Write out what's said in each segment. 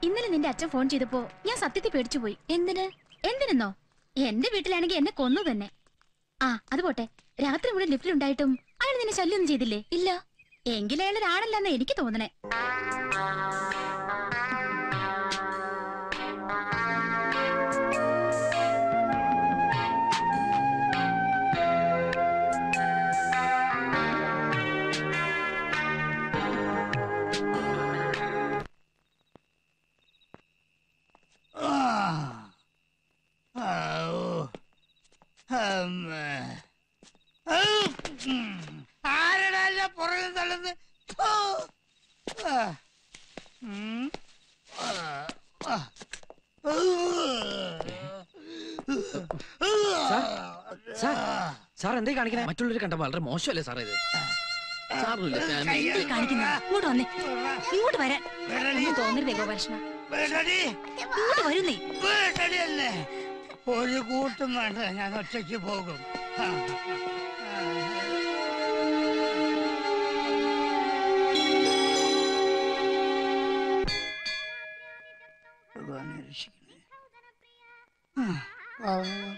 ഇന്നലെ നിന്റെ അച്ഛൻ ഫോൺ ചെയ്തപ്പോ ഞാൻ സത്യത്തിൽ പേടിച്ചു പോയി എന്തിന് എന്തിനെന്നോ എന്റെ വീട്ടിലാണെങ്കിൽ എന്നെ കൊന്നു തന്നെ ആ അത് പോട്ടെ രാത്രി മുഴുവൻ ലിഫ്റ്റിലുണ്ടായിട്ടും അയാൾ നിന്നെ ശല്യമൊന്നും ചെയ്തില്ലേ ഇല്ല എങ്കിലും അയാൾ ഒരാളല്ലെന്ന് എനിക്ക് തോന്നണേ ആരടല്ല പുറകെ തള്ളുന്നത് ഥു. ആ. ഉം. ആ. ആ. സാർ സാർ എന്തേ കാണിക്കണേ മറ്റുള്ളവർ കണ്ട വളരെ മോശമല്ലേ സാറേ ഇത് സാറിനില്ല ഫാമിലി കാണിക്കുന്ന ഇങ്ങോട്ട് വന്നേ ഇങ്ങോട്ട് വരാൻ വിടടി. ഒന്നും തോന്നരുതേ ഗോപാലകൃഷ്ണ വിടടി. ഇങ്ങോട്ട് വരുന്നേ വിടടി എന്നെ. ഒരു കൂട്ടും വേണ്ട ഞാൻ ഒറ്റയ്ക്ക് പോകും ആ. ആ. ഭഗവാനെ രക്ഷിക്കണേ ആ, ആ,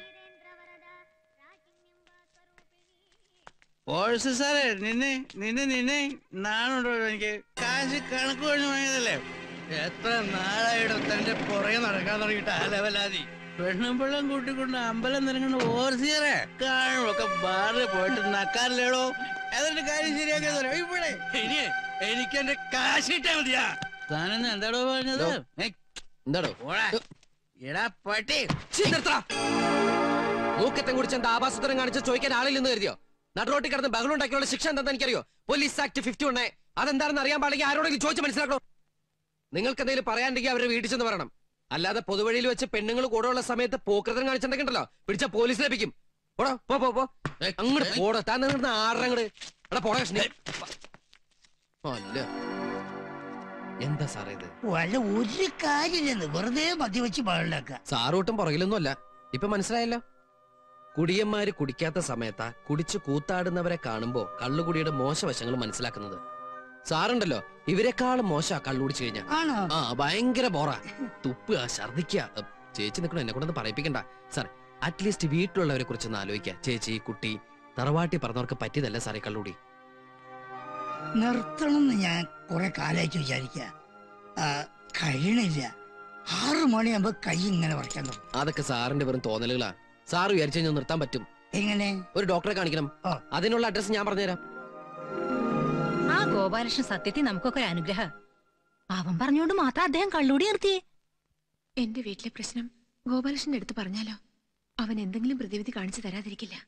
പോഴ്സ് സാറേ നിന്നെ നിന്നെ നിന്നെ നാണുണ്ടോ എനിക്ക് കാശ് കണക്ക് കഴിഞ്ഞ് വാങ്ങിയതല്ലേ എത്ര നാളായിടും തന്റെ പുറകെ നടക്കാൻ തുടങ്ങിയിട്ട് അലവലാതി പെണ്ണും പിള്ളം കൂട്ടിക്കൊണ്ട് അമ്പലം നിറങ്ങുന്ന ഓർസിയറെ കാണുമൊക്കെ ബാറിൽ പോയിട്ട് നക്കാറില്ലേടോ അതിന്റെ കാര്യം ശരിയാക്കിയത് തരാം. ഇവിടെ ഇനി എനിക്ക് എന്റെ കാശ് കിട്ടാ മതിയാ താനെന്ന് എന്താടോ പറഞ്ഞത് ഏയ്, എന്താടോ പോടാ. എടാ പട്ടി മൂക്കത്തെ കുടിച്ച് എന്താ ആഭാസത്തരം കാണിച്ച് ചോദിക്കാൻ ആളില്ലെന്ന് കരുതിയോ നടുറോട്ടി കിടന്ന് ബഹളം ഉണ്ടാക്കിയുള്ള ശിക്ഷ എന്താണെന്ന് എനിക്കറിയോ പോലീസ് ആക്ട് ഫിഫ്റ്റി ഉണ്ണേ അതെന്താണെന്ന് അറിയാൻ പാടില്ലെങ്കിൽ ആരോടെങ്കിലും ചോദിച്ച് മനസ്സിലാക്കണോ നിങ്ങൾക്ക് എന്തെങ്കിലും പറയാണ്ടെങ്കിൽ അവരെ വീട്ടിൽ ചെന്ന് പറയണം അല്ലാതെ പൊതുവഴിയിൽ വെച്ച് പെണ്ണുങ്ങൾ കൂടെയുള്ള സമയത്ത് പോക്കൃതം കാണിച്ചിട്ടുണ്ടല്ലോ പിടിച്ച പോലീസ് ലഭിക്കും പോടോ പോ പോ പോ അങ്ങോട്ട് പോടോ താൻ നിന്ന് ആറങ്ങട് എടാ പോടാ കൃഷ്ണ അല്ല എന്താ സാറേ ഇത് വല്ല ഒരു കാര്യമില്ലെന്ന് വെറുതെ മദ്യവെച്ച് പാടില്ലാക്ക സാറൂട്ടും പുറകിലൊന്നും അല്ല ഇപ്പൊ മനസ്സിലായല്ലോ കുടിയന്മാര് കുടിക്കാത്ത സമയത്താ കുടിച്ചു കൂത്താടുന്നവരെ കാണുമ്പോ കള്ളുകുടിയുടെ മോശവശങ്ങൾ മനസ്സിലാക്കുന്നത് സാറുണ്ടല്ലോ ഇവരെക്കാളും മോശ കള്ളുടിച്ചു കഴിഞ്ഞാ ആണോ ആ ഭയങ്കര ബോറ തുപ്പുക ഛർദിക്കുക അ, ചേച്ചി നിൽക്കണം എന്നെ കൊണ്ടൊന്ന് പറയിപ്പിക്കണ്ട സാർ അറ്റ്ലീസ്റ്റ് വീട്ടിലുള്ളവരെ കുറിച്ചൊന്ന് ആലോചിക്കുക ചേച്ചി കുട്ടി തറവാട്ടി പറഞ്ഞവർക്ക് പറ്റിയതല്ല സാറേ കള്ളുടി നിർത്തണമെന്ന് ഞാൻ കുറെ കാലായിട്ട് വിചാരിക്ക കഴിയണില്ല ആറു മണിയാകുമ്പോ കൈ ഇങ്ങനെ വറക്കാൻ തുടങ്ങും അതൊക്കെ സാറിന്റെ വെറും തോന്നലുകളാ സാറ് വിചാരിച്ചു കഴിഞ്ഞാൽ നിർത്താൻ പറ്റും എങ്ങനെ ഒരു ഡോക്ടറെ കാണിക്കണം ആ. അതിനുള്ള അഡ്രസ് ഞാൻ പറഞ്ഞുതരാം ആ ഗോപാലകൃഷ്ണൻ സത്യത്തിൽ നമുക്കൊക്കെ ഒരു അനുഗ്രഹം അവൻ പറഞ്ഞോണ്ട് മാത്രം അദ്ദേഹം കള്ളൂടി നിർത്തിയേ എന്റെ വീട്ടിലെ പ്രശ്നം ഗോപാലകൃഷ്ണന്റെ അടുത്ത് പറഞ്ഞാലോ അവൻ എന്തെങ്കിലും പ്രതിവിധി കാണിച്ചു തരാതിരിക്കില്ല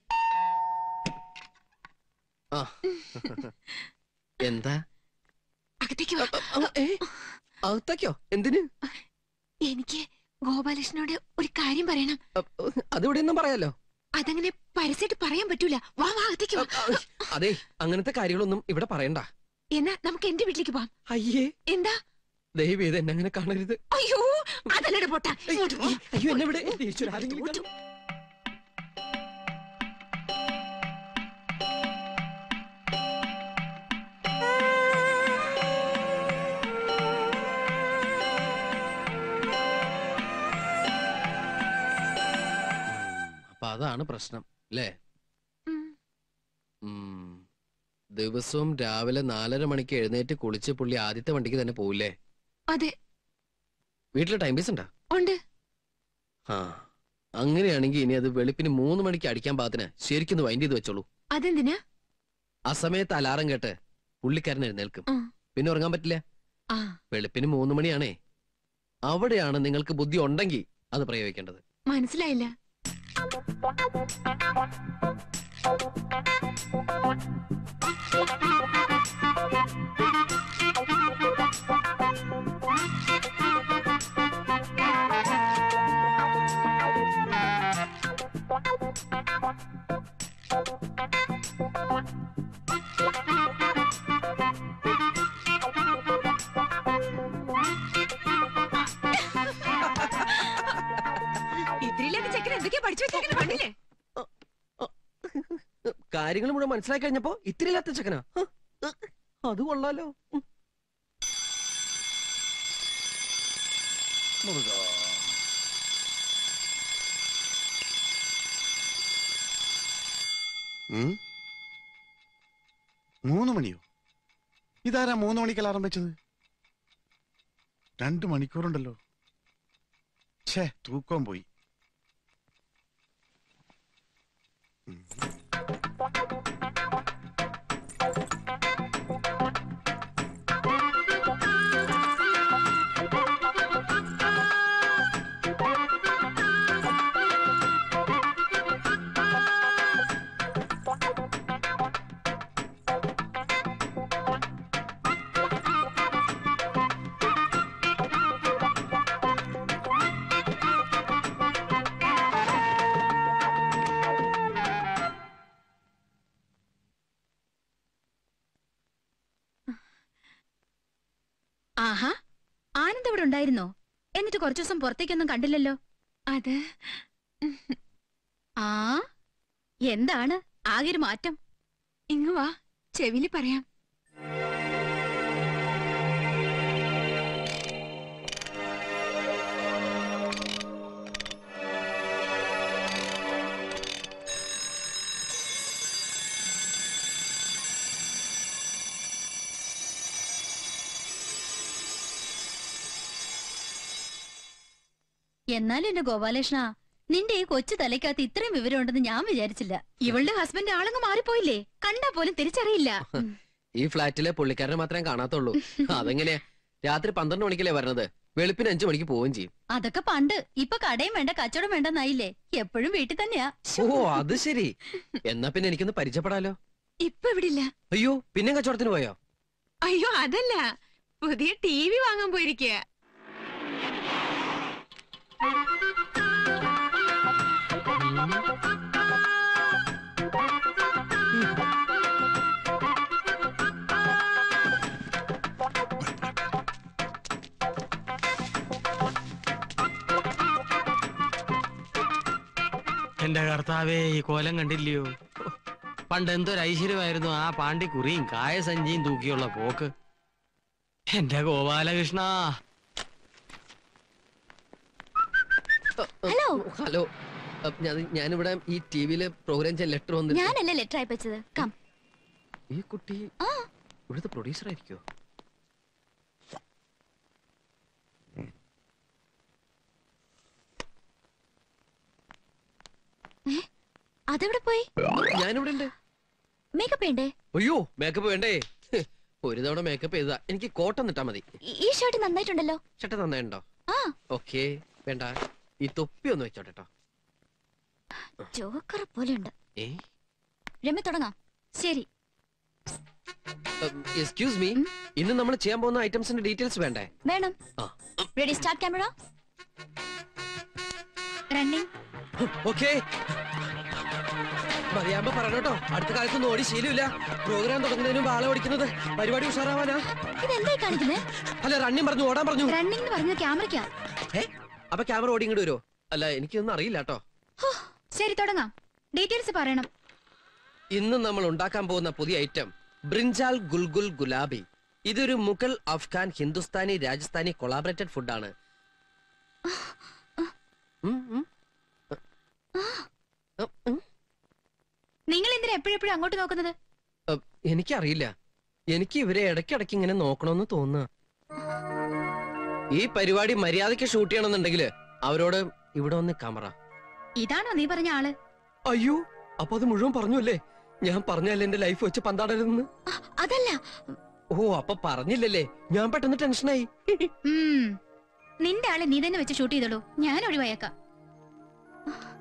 ആ എന്താ അകത്തേക്ക് വാ ഏ അകത്തേക്കോ എന്തിന് എനിക്ക് ഗോപാലകൃഷ്ണനോട് ഒരു കാര്യം പറയണം അതിവിടെ ഒന്നും പറയാലോ അതങ്ങനെ പരസ്യമായിട്ട് പറയാൻ പറ്റൂല വാ വാ അകത്തേക്ക് വാ അതെ അങ്ങനത്തെ കാര്യങ്ങളൊന്നും ഇവിടെ പറയണ്ട എന്നാ നമുക്ക് എന്റെ വീട്ടിലേക്ക് പോവാം അയ്യേ എന്താ ദയവ് ചെയ്ത് എന്നെ അങ്ങനെ കാണരുത് അയ്യോ അതല്ലട പൊട്ട ഇങ്ങോട്ട് വാ. അയ്യോ എന്നെ ഇവിടെ ഈശ്വരാ, ആരെങ്കിലും ഇങ്ങോട്ട് കാണും. അപ്പൊ അതാണ് പ്രശ്നം അല്ലേ ഉം. ഉം. ദിവസവും രാവിലെ നാലര മണിക്ക് എഴുന്നേറ്റ് കുളിച്ച് പുള്ളി ആദ്യത്തെ വണ്ടിക്ക് തന്നെ പോവില്ലേ അതെ വീട്ടില് ടൈം പീസ് ഉണ്ടാ ഉണ്ട് ആ അങ്ങനെയാണെങ്കിൽ ഇനി അത് വെളുപ്പിന് മൂന്ന് മണിക്ക് അടിക്കാൻ പാകത്തിന് ശരിക്കൊന്ന് വൈൻഡ് ചെയ്ത് വെച്ചോളൂ അതെന്തിനാ ആ സമയത്ത് അലാറം കേട്ട് പുള്ളിക്കാരൻ എഴുന്നേൽക്കും ആ. പിന്നെ ഉറങ്ങാൻ പറ്റില്ല ആ വെളുപ്പിന് മൂന്ന് മണിയാണേ അവിടെയാണ് നിങ്ങൾക്ക് ബുദ്ധി ഉണ്ടെങ്കിൽ അത് പ്രയോഗിക്കേണ്ടത് മനസ്സിലായില്ല ഇത്രയിലൊക്കെ ചെക്കൻ എന്തൊക്കെയാ പഠിച്ചു വെച്ചേക്കണ കണ്ടില്ലേ കാര്യങ്ങൾ മുഴുവൻ മനസ്സിലാക്കി കഴിഞ്ഞപ്പോ ഇത്തിരി ഇല്ലാത്ത ചെക്കനാ ഹ, ഹ, അത് കൊള്ളാലോ ഉം. മുരുക ഉം? മൂന്ന് മണിയോ ഇതാരാ മൂന്ന് മണിക്ക് അലാറം വെച്ചത് രണ്ട് മണിക്കൂറുണ്ടല്ലോ ഛേ തൂക്കം പോയി ഉം. ആഹാ ആനന്ദ് ഇവിടെ ഉണ്ടായിരുന്നോ എന്നിട്ട് കുറച്ചു ദിവസം പുറത്തേക്കൊന്നും കണ്ടില്ലല്ലോ അത് ആ എന്താണ് ആകെ ഒരു മാറ്റം ഇങ്ങ് വാ ചെവില് പറയാം എന്നാലും എന്റെ ഗോപാലകൃഷ്ണ നിന്റെ ഈ കൊച്ചു തലയ്ക്കകത്ത് ഇത്രയും വിവരമുണ്ടെന്ന് ഞാൻ വിചാരിച്ചില്ല ഇവളുടെ ഹസ്ബൻഡ് ആളങ്ങ് മാറിപ്പോയില്ലേ കണ്ടാ പോലും തിരിച്ചറിയില്ല ഉം. ഈ ഫ്ലാറ്റിലെ പുള്ളിക്കാരനെ മാത്രമേ കാണാത്തുള്ളൂ അതെങ്ങനെയാ രാത്രി പന്ത്രണ്ട് മണിക്കല്ലേ വരണത് വെളുപ്പിന് അഞ്ചു മണിക്ക് പോവുകയും ചെയ്യും അതൊക്കെ പണ്ട് ഇപ്പൊ കടയും വേണ്ട കച്ചവടം വേണ്ടെന്നായില്ലേ എപ്പോഴും വീട്ടിൽ തന്നെയാ ഓ അത് ശരി എന്നാ പിന്നെ എനിക്കൊന്ന് പരിചയപ്പെടാലോ ഇപ്പൊ ഇവിടെ ഇല്ല അയ്യോ പിന്നെ കച്ചവടത്തിന് പോയോ അയ്യോ അതല്ല പുതിയ ടി വി വാങ്ങാൻ പോയിരിക്കുക എന്റെ കർത്താവേ ഈ കോലം കണ്ടില്ലയോ പണ്ട് എന്തൊരു ഐശ്വര്യമായിരുന്നു ആ പാണ്ടി കുറിയും കായസഞ്ചിയും തൂക്കിയുള്ള പോക്ക് എന്റെ ഗോപാലകൃഷ്ണ ഹലോ ഹലോ അ, ഞാൻ- ഞാനിവിടെ ഈ ടിവിയിലെ പ്രോഗ്രാം ചെയ്യാൻ ലെറ്റർ വന്നിട്ട് ഞാനല്ലേ ലെറ്റർ അയച്ചത് കം ഈ കുട്ടി ആ. ഇവിടുത്തെ പ്രൊഡ്യൂസർ ആയിരിക്കോ അതെവിടെ പോയി ഞാനിവിടെ ഉണ്ട് മേക്കപ്പ് വേണ്ടേ അയ്യോ മേക്കപ്പ് വേണ്ടേ ഹ്, ഒരു തവണ മേക്കപ്പ് ചെയ്താ എനിക്ക് കോട്ടം നിട്ടാ മതി ഈ ഷർട്ട് നന്നായിട്ടുണ്ടല്ലോ ചട്ട നന്നായിട്ടുണ്ടോ ആ ഓക്കെ വേണ്ട ഈ തൊപ്പി ഒന്ന് വെച്ചോട്ടെ ട്ടോ. ജോക്കർ പോലെയുണ്ട് ഏ രമ്യ തുടങ്ങാം ശരി എക്സ്ക്യൂസ് മീ ഉം? ഇന്ന് നമ്മൾ ചെയ്യാൻ പോകുന്ന ഐറ്റംസിന്റെ ഡീറ്റെയിൽസ് വേണ്ടേ വേണം ആ ready start camera running okay മതിയാകുമ്പോ പറഞ്ഞോട്ടോ അടുത്ത കാലത്തൊന്നും ഓടി ശീലമില്ല പ്രോഗ്രാം തുടങ്ങുന്നതിന് മുമ്പ് ആളെ ഓടിക്കുന്നത് പരിപാടി ഉഷാറാവാനാ ഇതെന്തായി കാണിക്കുന്നത് അല്ല റണ്ണിങ് പറഞ്ഞു ഓടാൻ പറഞ്ഞു റണ്ണിംഗ് എന്ന് പറഞ്ഞ ക്യാമറയ്ക്കാ ഏ അപ്പൊ ക്യാമറ ഓടി ഇങ്ങോട്ട് വരുമോ അല്ല എനിക്കൊന്നും അറിയില്ല കേട്ടോ ഹോ, ശരി തുടങ്ങാം ഡീറ്റെയിൽസ് പറയണം ഇന്ന് നമ്മൾ ഉണ്ടാക്കാൻ പോകുന്ന പുതിയ ഐറ്റം ബ്രിഞ്ചാൽ ഗുൽഗുൽ ഗുലാബി ഇതൊരു മുഗൾ അഫ്ഗാൻ ഹിന്ദുസ്ഥാനി രാജസ്ഥാനി കൊളാബറേറ്റഡ് ഫുഡാണ് ഉം, ഉം. ഉം, ഉം. നിങ്ങൾ എന്തിനാ എപ്പോഴെപ്പോഴും അങ്ങോട്ട് നോക്കുന്നത് അഹ്, എനിക്കറിയില്ല എനിക്ക് ഇവരെ ഇടയ്ക്കിടയ്ക്ക് ഇങ്ങനെ നോക്കണമെന്ന് തോന്നുക ഈ പരിപാടി മര്യാദയ്ക്ക് ഷൂട്ട് ചെയ്യണമെന്നുണ്ടെങ്കിൽ അവരോട് ഇവിടെ വന്ന് ക്യാമറ ഇതാണോ നീ പറഞ്ഞ ആള് അയ്യോ അപ്പൊ അത് മുഴുവൻ പറഞ്ഞു അല്ലേ ഞാൻ പറഞ്ഞല്ലേ എന്റെ ലൈഫ് വെച്ച് പന്താടരുതെന്ന് ആ, അതല്ല ഓ അപ്പൊ പറഞ്ഞില്ലല്ലേ ഞാൻ പെട്ടെന്ന് ടെൻഷനായി ഉം. നിന്റെ ആളെ നീ തന്നെ വെച്ച് ഷൂട്ട് ചെയ്തോളൂ ഞാൻ ഒഴിവായേക്കാം